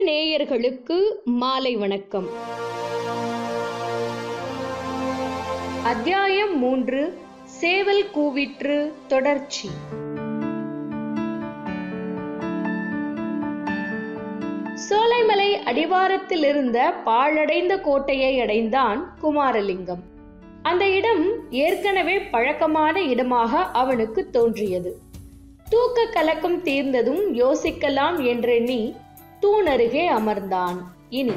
நேயர்களுக்கு மாலை வணக்கம் அத்தியாயம் மூன்று சேவல் கூவிற்று தொடர்ச்சி சோலைமலை அடிவாரத்தில் இருந்த பாழடைந்த கோட்டையை அடைந்தான் குமாரலிங்கம் அந்த இடம் ஏற்கனவே பழக்கமான இடமாக அவனுக்கு தோன்றியது தூக்க கலக்கம் தீர்ந்ததும் யோசிக்கலாம் என்றெண்ணி தூணருகே அமர்ந்தான் இனி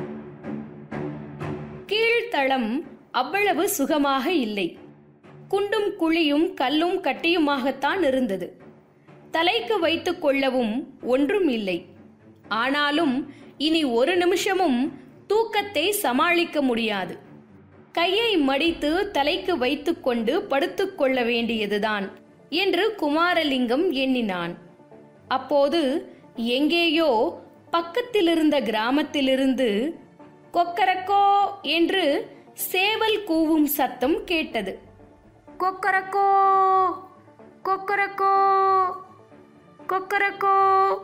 கீழ்த்தளம் அவ்வளவு சுகமாக இல்லை குண்டும் குழியும் கல்லும் கட்டியுமாகத்தான் இருந்தது தலைக்கு வைத்துக் கொள்ளவும் ஒன்றும் இல்லை ஆனாலும் இனி ஒரு நிமிஷமும் தூக்கத்தை சமாளிக்க முடியாது கையை மடித்து தலைக்கு வைத்துக்கொண்டு படுத்துக் கொள்ள வேண்டியதுதான் என்று குமாரலிங்கம் எண்ணினான் அப்போது எங்கேயோ பக்கத்திலிருந்த கிராமத்திலிருந்து கொக்கரக்கோ என்று சேவல் கூவும் சத்தம் கேட்டது கொக்கரக்கோ கொக்கரக்கோ கொக்கரக்கோ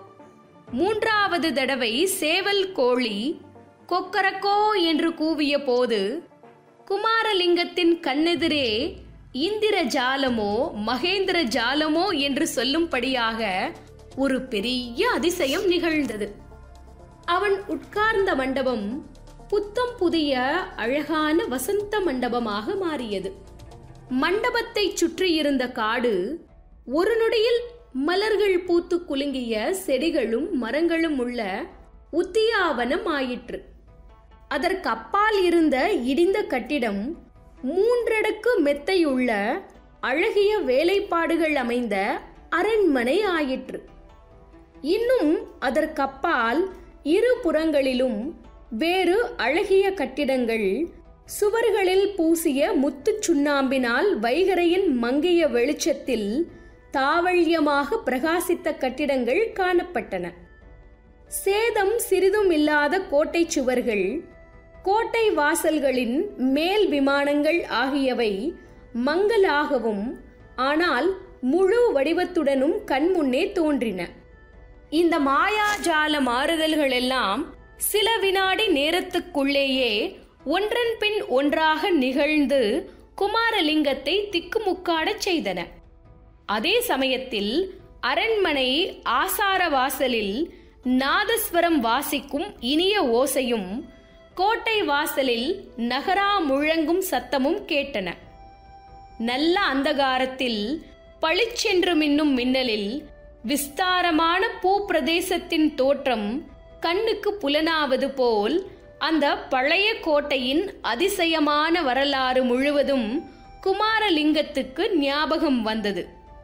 மூன்றாவது தடவை சேவல் கோழி கொக்கரக்கோ என்று கூவிய போது குமாரலிங்கத்தின் கண்ணெதிரே இந்திர ஜாலமோ மகேந்திர ஜாலமோ என்று சொல்லும்படியாக ஒரு பெரிய அதிசயம் நிகழ்ந்தது அவன் உட்கார்ந்த மண்டபம் புத்தம் புதிய அழகான வசந்த மண்டபமாக மாறியது மண்டபத்தை சுற்றியிருந்த காடு ஒரு நொடியில் மலர்கள் பூத்து குலுங்கிய செடிகளும் மரங்களும் உள்ள உத்தியாவனம் ஆயிற்று அதற்கு அப்பால் இருந்த இடிந்த கட்டிடம் மூன்றடுக்கு மெத்தையுள்ள அழகிய வேலைப்பாடுகள் அமைந்த அரண்மனை ஆயிற்று இன்னும் அதற்கப்பால் இரு புறங்களிலும் வேறு அழகிய கட்டிடங்கள் சுவர்களில் பூசிய முத்துச் சுண்ணாம்பினால் வைகரையின் மங்கிய வெளிச்சத்தில் தாவள்யமாக பிரகாசித்த கட்டிடங்கள் காணப்பட்டன சேதம் சிறிதும் இல்லாத கோட்டை சுவர்கள் கோட்டை வாசல்களின் மேல் விமானங்கள் ஆகியவை மங்கலாகவும் ஆனால் முழு வடிவத்துடனும் கண்முன்னே தோன்றின இந்த மாயாஜால மாறுதல்கள் எல்லாம் சில வினாடி நேரத்துக்குள்ளேயே ஒன்றன் பின் ஒன்றாக நிகழ்ந்து குமாரலிங்கத்தை திக்குமுக்காடச் செய்தன அதே சமயத்தில் அரண்மனை ஆசார வாசலில் நாதஸ்வரம் வாசிக்கும் இனிய ஓசையும் கோட்டை வாசலில் நகரா முழங்கும் சத்தமும் கேட்டன நல்ல அந்தகாரத்தில் பளிச்சென்று மின்னும் மின்னலில் விஸ்தாரமான பூ பிரதேசத்தின் தோற்றம் கண்ணுக்கு புலனாவது போல் அந்த பழைய கோட்டையின் அதிசயமான வரலாறு முழுவதும் குமாரலிங்கத்துக்கு ஞாபகம் வந்தது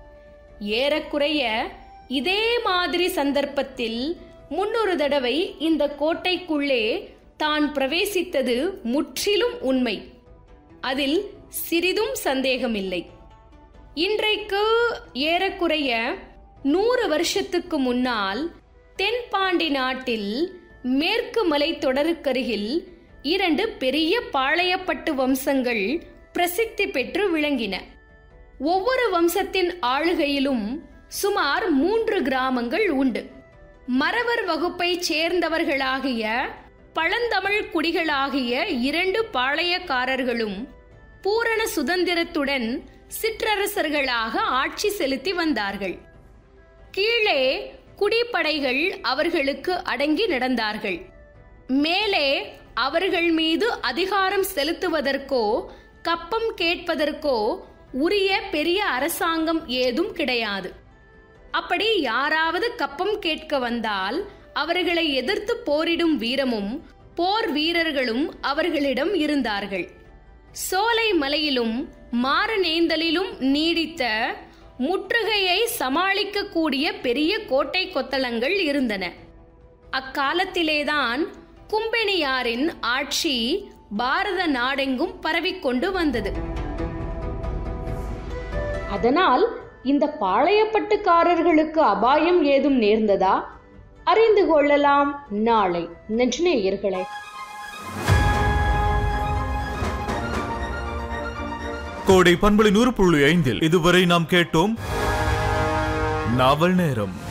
ஏறக்குறைய இதே மாதிரி சந்தர்ப்பத்தில் முன்னொரு தடவை இந்த கோட்டைக்குள்ளே தான் பிரவேசித்தது முற்றிலும் உண்மை அதில் சிறிதும் சந்தேகமில்லை இன்றைக்கு ஏறக்குறைய நூறு வருஷத்துக்கு முன்னால் தென்பாண்டி நாட்டில் மேற்கு மலை தொடருக்கருகில் இரண்டு பெரிய பாளையப்பட்டு வம்சங்கள் பிரசித்தி பெற்று விளங்கின ஒவ்வொரு வம்சத்தின் ஆளுகையிலும் சுமார் மூன்று கிராமங்கள் உண்டு மறவர் வகுப்பைச் சேர்ந்தவர்களாகிய பழந்தமிழ் குடிகளாகிய இரண்டு பாளையக்காரர்களும் பூரண சுதந்திரத்துடன் சிற்றரசர்களாக ஆட்சி செலுத்தி வந்தார்கள் கீழே குடிப்படைகள் அவர்களுக்கு அடங்கி நடந்தார்கள் மேலே அவர்கள் மீது அதிகாரம் செலுத்துவதற்கோ கப்பம் கேட்பதற்கோ உரிய பெரிய அரசாங்கம் ஏதும் கிடையாது அப்படி யாராவது கப்பம் கேட்க வந்தால் அவர்களை எதிர்த்து போரிடும் வீரமும் போர் வீரர்களும் அவர்களிடம் இருந்தார்கள் சோலை மலையிலும் மாரநேந்தலிலும் நீடித்த முற்றுகையை சமாளிக்கக்கூடிய பெரிய கோட்டை கொத்தளங்கள் இருந்தன அக்காலத்திலேதான் கும்பெனியாரின் ஆட்சி பாரத நாடெங்கும் பரவிக்கொண்டு வந்தது அதனால் இந்த பாளையப்பட்டுக்காரர்களுக்கு அபாயம் ஏதும் நேர்ந்ததா அறிந்து கொள்ளலாம் நாளை நெஞ்சநேயர்களே கோடை பண்பலை நூறு புள்ளி ஐந்தில் இதுவரை நாம் கேட்டோம் நாவல் நேரம்